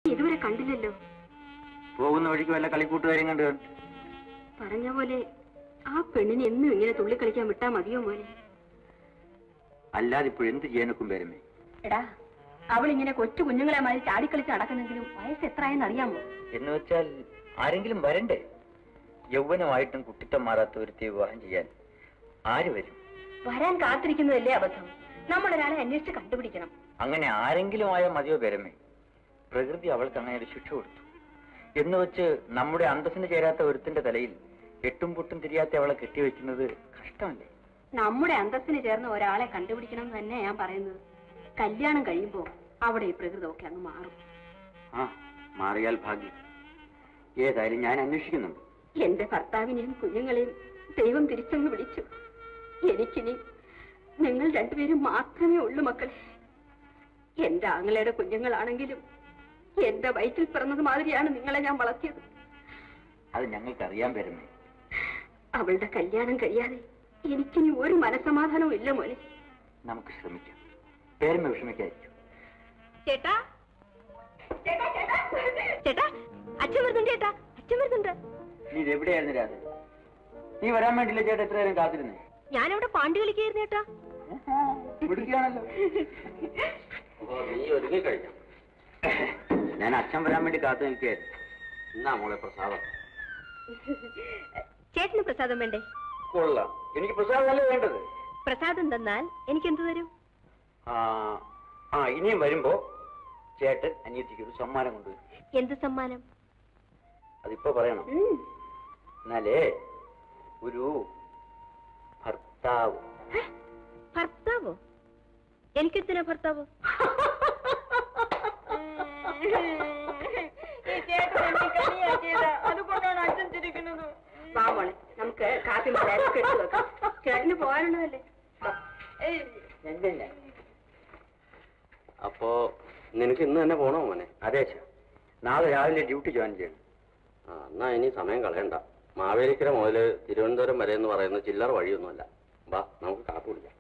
ഇതുവരെ കണ്ടില്ലല്ലോ പോകുന്ന വഴിക്ക് വല്ല കളിക്കൂട്ടുകാരും കണ്ടു കാണും. പറഞ്ഞ പോലെ ആ പെണ്ണിനെ എന്നും ഇങ്ങനെ തുള്ളിക്കളിക്കാൻ വിട്ടാ മതിയോ മോനെ അല്ലാതെ ഇപ്പോൾ എന്ത് ചെയ്യാനൊക്കും പേരമേ എടാ അവൾ ഇങ്ങനെ കൊച്ചു കുഞ്ഞുങ്ങളെ മാതിരി ചാടിക്കളിച്ച് നടക്കുന്നെങ്കിലും വയസ്സ് എത്രയെന്ന് അറിയാമോ എന്ന് വെച്ചാൽ ആരെങ്കിലും വരണ്ടേ യൗവനമായിട്ടും കുട്ടിത്തം മാറാത്ത ഒരുത്തിയെ വിവാഹം ചെയ്യാൻ ആര് വരും വരാൻ കാത്തിരിക്കുന്നതല്ലേ അബദ്ധം നമ്മൾ ഒരാളെ അന്വേഷിച്ച് കണ്ടുപിടിക്കണം അങ്ങനെ ആരെങ്കിലും ആയാൽ മതിയോ പേരമേ പ്രകൃതി അവൾക്ക് അങ്ങനെ ഒരു ശിക്ഷ കൊടുത്തു എന്ന് വെച്ച് നമ്മുടെ അന്തസ്സിന് ചേരാത്ത ഒരുത്തിന്റെ തലയിൽ എട്ടും പൊട്ടും തിരിയാത്ത അവളെ കെട്ടിവെക്കുന്നത് കഷ്ടമല്ലേ നമ്മുടെ അന്തസ്സിന് ചേർന്ന ഒരാളെ കണ്ടുപിടിക്കണം എന്ന് തന്നെ ഞാൻ പറയുന്നത് കല്യാണം കഴിയുമ്പോ അവിടെ ഈ പ്രകൃതമൊക്കെ അങ്ങ് മാറും ആ മാറിയാൽ ഭാഗ്യം ഏതായാലും ഞാൻ അന്വേഷിക്കുന്നുണ്ട് എന്റെ ഭർത്താവിനെയും കുഞ്ഞുങ്ങളെയും ദൈവം തിരിച്ചങ്ങ് വിളിച്ചു എനിക്കിനി നിങ്ങൾ രണ്ടുപേരും മാത്രമേ ഉള്ളൂ മക്കളെ എന്റെ ആങ്ങളയുടെ കുഞ്ഞുങ്ങളാണെങ്കിലും എന്റെ വയറ്റിൽ പിറന്നത് മാതിരിയാണ് നിങ്ങളെ ഞാൻ വളർത്തിയത് അത് ഞങ്ങൾക്ക് അറിയാൻ പേരമേ അവളുടെ കല്യാണം കഴിയാതെ എനിക്കിനി ഒരു മനസമാധാനവും ഇല്ല മോനെ നമുക്ക് ശ്രമിക്കാം പേരമ വിഷമിക്കായിരിക്കും ചേട്ടാ ചേട്ടാ അച്ഛൻ വരുന്നുണ്ട് ചേട്ടാ അച്ഛൻ വരുന്നുണ്ട് നീ ഇത് എവിടെയായിരുന്നു രാത്രി നീ വരാൻ വേണ്ടിയില്ല ചേട്ടാ എത്ര നേരം കാത്തിരുന്നേ ഞാനവിടെ പാണ്ടി കളിക്കായിരുന്നു ചേട്ടാ വിടുകയാണല്ലോ നീ ഒരുങ്ങി കഴിഞ്ഞു ഞാൻ അച്ഛൻ വരാൻ വേണ്ടി കാത്തു നിൽക്കുകയായിരുന്നു എന്നാ മോളെ പ്രസാദം ചേട്ടന് പ്രസാദം വേണ്ടേ കൊള്ളാം എനിക്ക് പ്രസാദമല്ലേ വേണ്ടത് പ്രസാദം തന്നാൽ എനിക്ക് എന്ത് തരും ആ ആ ഇനിയും വരുമ്പോ ചേട്ടൻ അനിയത്തിക്ക് ഒരു സമ്മാനം കൊണ്ടുവരും എന്ത് സമ്മാനം അതിപ്പോ പറയണം എന്നാലേ ഒരു ഭർത്താവ് ഹെ? ഭർത്താവോ എനിക്കെന്തിനാ ഭർത്താവോ വാ മോളെ നമുക്ക് കാപ്പി മലയാളത്തിൽ എടുത്തു വെക്കാം ചേട്ടന് പോകാനുള്ളതല്ലേ വാ. അപ്പോ നിനക്ക് ഇന്ന് തന്നെ പോണോ മോനെ അതെ അച്ഛാ നാളെ രാവിലെ ഡ്യൂട്ടി ജോയിൻ ചെയ്യണം ആ എന്നാ ഇനി സമയം കളയണ്ട മാവേലിക്കര മുതൽ തിരുവനന്തപുരം വരെ എന്ന് പറയുന്നത് ചില്ലറ വഴിയൊന്നുമല്ല വാ നമുക്ക് കാപ്പി കുടിക്കാം